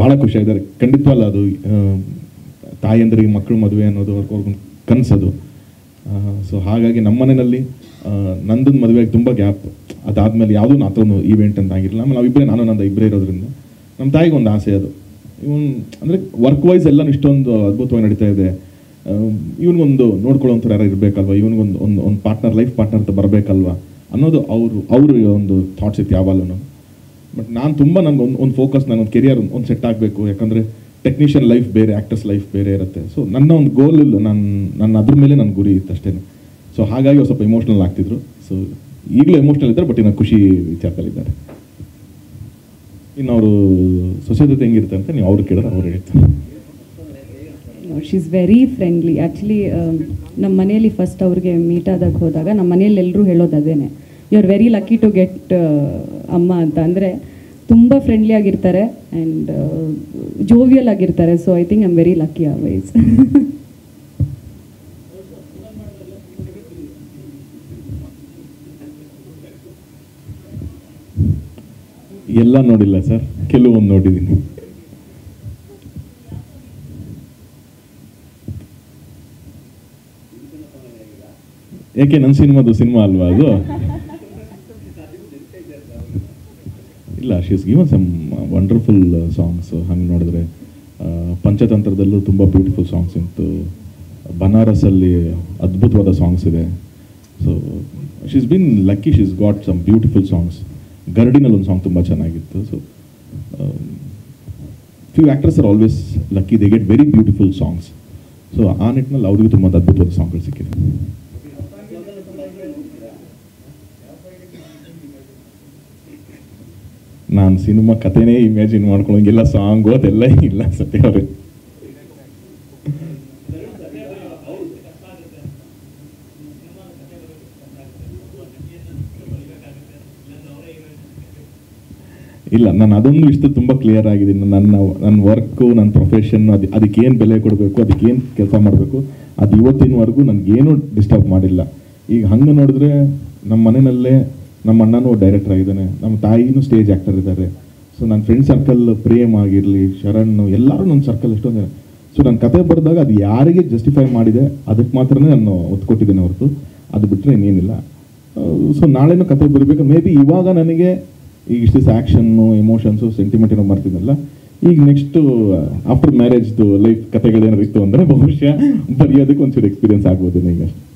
ಭಾಳ ಖುಷಿಯಾಗಿದ್ದಾರೆ ಖಂಡಿತವಲ್ಲ ಅದು ಆ, ತಾಯಂದ್ರಿಗೆ ಮಕ್ಕಳು ಮದುವೆ ಅನ್ನೋದು ಅವ್ರಿಗೊಂದು ಕನಸದು ಸೊ ಹಾಗಾಗಿ ನಮ್ಮ ಮನೆಯಲ್ಲಿ ನಂದನ್ ಮದುವೆಗೆ ತುಂಬ ಗ್ಯಾಪ್ ಅದಾದ್ಮೇಲೆ ಯಾವುದೂ ಆ ಥರ ಒಂದು ಈವೆಂಟ್ ಅಂತ ಆಗಿರಲಿಲ್ಲ ಆಮೇಲೆ ನಾವಿಬ್ಬರೇ ನಾನು ನಂದ ಇಬ್ಬರೇ ಇರೋದ್ರಿಂದ ನಮ್ಮ ತಾಯಿಗೆ ಒಂದು ಆಸೆ ಅದು ಇವನ್ ಅಂದರೆ ವರ್ಕ್ ವೈಸ್ ಎಲ್ಲ ಇಷ್ಟೊಂದು ಅದ್ಭುತವಾಗಿ ನಡೀತಾ ಇದೆ ಇವನಿಗೊಂದು ನೋಡ್ಕೊಳ್ಳೋಂಥವ್ರು ಯಾರು ಇರಬೇಕಲ್ವ ಇವನಿಗೊಂದು ಒಂದು ಒಂದು ಪಾರ್ಟ್ನರ್ ಲೈಫ್ ಪಾರ್ಟ್ನರ್ ಅಂತ ಬರಬೇಕಲ್ವಾ ಅನ್ನೋದು ಅವರು ಅವ್ರ ಒಂದು ಥಾಟ್ಸ್ ಇತ್ತು ಯಾವಾಗಲೂ ಬಟ್ ನಾನು ತುಂಬ ನನಗೆ ಒಂದು ಒಂದು ಫೋಕಸ್ ನಾನು ಒಂದು ಕೆರಿಯರ್ ಒಂದು ಸೆಟ್ ಆಗಬೇಕು ಯಾಕಂದರೆ ಟೆಕ್ನಿಷಿಯನ್ ಲೈಫ್ ಬೇರೆ ಆ್ಯಕ್ಟರ್ಸ್ ಲೈಫ್ ಬೇರೆ ಇರುತ್ತೆ ಸೊ ನನ್ನ ಒಂದು ಗೋಲ್ ಇಲ್ಲ ನಾನು ನನ್ನ ಅದ್ರ ಮೇಲೆ ನನ್ನ ಗುರಿ ಇತ್ತು ಅಷ್ಟೇ ಸೊ ಹಾಗಾಗಿ ಅವ್ರು ಸ್ವಲ್ಪ ಇಮೋಷ್ನಲ್ ಆಗ್ತಿದ್ರು ಸೊ ಈಗಲೂ ಎಮೋಷ್ನಲ್ ಇದ್ದಾರೆ ಬಟ್ ಇನ್ನು ಖುಷಿ ವಿಚಾರದಲ್ಲಿದ್ದಾರೆ ಇನ್ನು ಅವರು ಸೊಸೈಟಿ ಹೆಂಗಿರುತ್ತೆ ಅಂತ ನೀವು ಅವ್ರು ಕೇಳಿದ್ರೆ ಅವ್ರು ಹೇಳ್ತಾರೆ she is very friendly actually ನಮ್ಮ ಮನೆಯಲ್ಲಿ ಫಸ್ಟ್ ಅವ್ರಿಗೆ ಮೀಟ್ ಆದಾಗ ಹೋದಾಗ ನಮ್ಮ ಮನೆಯಲ್ಲಿ ಎಲ್ಲರೂ ಹೇಳೋದು ಅದೇನೆ you are very lucky to get ಅಮ್ಮ ಅಂತ ಅಂದರೆ ತುಂಬ ಫ್ರೆಂಡ್ಲಿ ಆಗಿರ್ತಾರೆ ಆ್ಯಂಡ್ ಜೋವಿಯಲ್ ಆಗಿರ್ತಾರೆ so I think I am very lucky always ಎಲ್ಲ ನೋಡಿಲ್ಲ ಸರ್ ಕೆಲವೊಂದು ನೋಡಿದ್ದೀನಿ ಯಾಕೆ ನನ್ನ ಸಿನಿಮಾದು ಸಿನಿಮಾ ಅಲ್ವಾ ಅದು ಇಲ್ಲ she's given some wonderful songs ಹಂಗೆ ನೋಡಿದ್ರೆ ಆ, ಪಂಚತಂತ್ರದಲ್ಲೂ ತುಂಬ ಬ್ಯೂಟಿಫುಲ್ ಸಾಂಗ್ಸ್ ಇತ್ತು ಬನಾರಸಲ್ಲಿ ಅದ್ಭುತವಾದ ಸಾಂಗ್ಸ್ ಇದೆ so she's been lucky she's got some beautiful songs ಗರಡಿನಲ್ಲಿ ಒಂದು ಸಾಂಗ್ ತುಂಬ ಚೆನ್ನಾಗಿತ್ತು so few actors are always lucky they get very beautiful songs so ಆ ನಿಟ್ಟಿನಲ್ಲಿ ಅವ್ರಿಗೂ ತುಂಬ ಅದ್ಭುತವಾದ ಸಾಂಗ್ಗಳು ಸಿಕ್ಕಿದೆ ನಾನು ಸಿನಿಮಾ ಕಥೆನೇ ಇಮ್ಯಾಜಿನ್ ಮಾಡ್ಕೊಳಂಗಿಲ್ಲ ಸಾಂಗು ಅದೆಲ್ಲ ಇಲ್ಲ ಸತ್ಯ ಅವ್ರೆ ಇಲ್ಲ ನಾನು ಅದೊಂದು ಇಷ್ಟು ತುಂಬ ಕ್ಲಿಯರ್ ಆಗಿದ್ದೀನಿ ನನ್ನ ನನ್ನ ವರ್ಕು ನನ್ನ ಪ್ರೊಫೆಷನ್ ಅದು ಅದಕ್ಕೇನು ಬೆಲೆ ಕೊಡಬೇಕು ಅದಕ್ಕೇನು ಕೆಲಸ ಮಾಡಬೇಕು ಅದು ಇವತ್ತಿನವರೆಗೂ ನನಗೇನು ಡಿಸ್ಟರ್ಬ್ ಮಾಡಿಲ್ಲ ಈಗ ಹಂಗೆ ನೋಡಿದ್ರೆ ನಮ್ಮ ಮನೆಯಲ್ಲೇ ನಮ್ಮ ಅಣ್ಣನೂ ಡೈರೆಕ್ಟರ್ ಆಗಿದ್ದಾನೆ ನಮ್ಮ ತಾಯಿನೂ ಸ್ಟೇಜ್ ಆ್ಯಕ್ಟರ್ ಇದ್ದಾರೆ ಸೊ ನನ್ನ ಫ್ರೆಂಡ್ ಸರ್ಕಲ್ ಪ್ರೇಮ್ ಆಗಿರಲಿ ಶರಣ್ ಎಲ್ಲರೂ ನನ್ನ ಸರ್ಕಲ್ ಎಷ್ಟೊಂದು ಸೊ ನಾನು ಕತೆ ಬರೆದಾಗ ಅದು ಯಾರಿಗೆ ಜಸ್ಟಿಫೈ ಮಾಡಿದೆ ಅದಕ್ಕೆ ಮಾತ್ರನೇ ನಾನು ಒತ್ತು ಕೊಟ್ಟಿದ್ದೇನೆ ಹೊರತು ಅದು ಬಿಟ್ಟರೆ ಇನ್ನೇನಿಲ್ಲ ಸೊ ನಾಳೆನೂ ಕತೆ ಬರಬೇಕು ಮೇ ಬಿ ಇವಾಗ ನನಗೆ ಈಗ ಇಷ್ಟು ದಿವಸ ಆ್ಯಕ್ಷನ್ನು ಎಮೋಷನ್ಸು ಸೆಂಟಿಮೆಂಟ್ ಏನೋ ಮಾಡ್ತಿದ್ದಲ್ಲ ಈಗ ನೆಕ್ಸ್ಟು ಆಫ್ಟರ್ ಮ್ಯಾರೇಜ್ದು ಲೈಫ್ ಕತೆಗಳೇನಾರು ಇತ್ತು ಅಂದರೆ ಬಹುಶಃ ಬರೆಯೋದಕ್ಕೆ ಒಂಚೂರು ಎಕ್ಸ್ಪೀರಿಯನ್ಸ್ ಆಗ್ಬೋದೇನೋ ಈಗ ಅಷ್ಟೇ